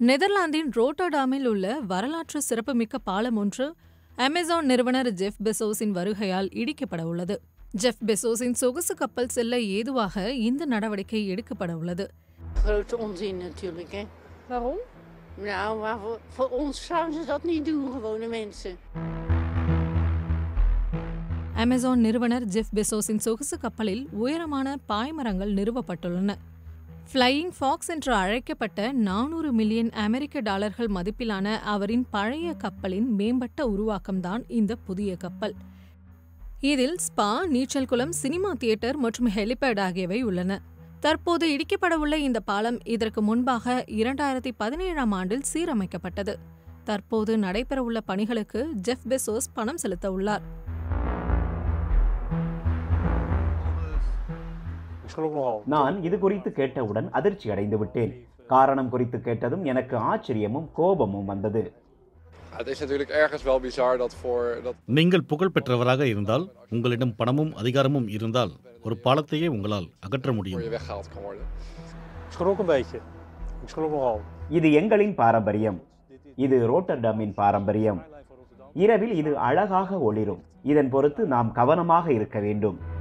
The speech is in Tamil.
நெதர்லாந்தின் ரோட்டர்டாமில் உள்ள வரலாற்று சிறப்புமிக்க பாலம் ஒன்று அமேசான் நிறுவனர் ஜெஃப் பெசோஸின் வருகையால் இடிக்கப்பட உள்ளது ஜெஃப் பெசோஸின் சொகுசு கப்பல் செல்ல ஏதுவாக இந்த நடவடிக்கை எடுக்கப்பட உள்ளது Grote onzin natuurlijk, hè. Waarom? Nou, maar voor, voor ons zouden ze dat niet doen, gewone mensen. Amazon நிறுவனர் ஜெஃப் பெசோஸின் சொகுசு கப்பலில் உயரமான பாய்மரங்கள் நிறுவப்பட்டுள்ளன ஃப்ளையிங் ஃபாக்ஸ் என்று அழைக்கப்பட்ட நானூறு மில்லியன் அமெரிக்க டாலர்கள் மதிப்பிலான அவரின் பழைய கப்பலின் மேம்பட்ட உருவாக்கம்தான் இந்த புதிய கப்பல் இதில் ஸ்பா நீச்சல் குளம் சினிமா தியேட்டர் மற்றும் ஹெலிபேட் ஆகியவை உள்ளன தற்போது இடிக்கப்படவுள்ள இந்த பாலம் இதற்கு முன்பாக இரண்டாயிரத்தி பதினேழாம் ஆண்டில் சீரமைக்கப்பட்டது தற்போது நடைபெறவுள்ள பணிகளுக்கு ஜெஃப் பெசோஸ் பணம் செலுத்த உள்ளார் Ik schrok nogal. நான் இது குறித்து கேட்டவுடன் அதிர்ச்சி அடைந்து விட்டேன் காரணம் குறித்து கேட்டதும் எனக்கு ஆச்சரியமும் கோபமும் வந்தது Het is natuurlijk ergens wel bizar dat voor dat நீங்கள் புகழ் பெற்றவராக இருந்தால் உங்களிடம் பணமும் அதிகாரமும் இருந்தால் ஒரு பாலத்தையே உங்களால் அகற்ற voor முடியும் je weggehaald kan worden. Ik schrok een beetje. Ik schrok nogal. இது எங்களின் பாரம்பரியம் இது ரோட்டர்டமின் பாரம்பரியம் இரவில் இது அழகாக ஒளிரும் இதன் பொறுத்து நாம் கவனமாக இருக்க வேண்டும்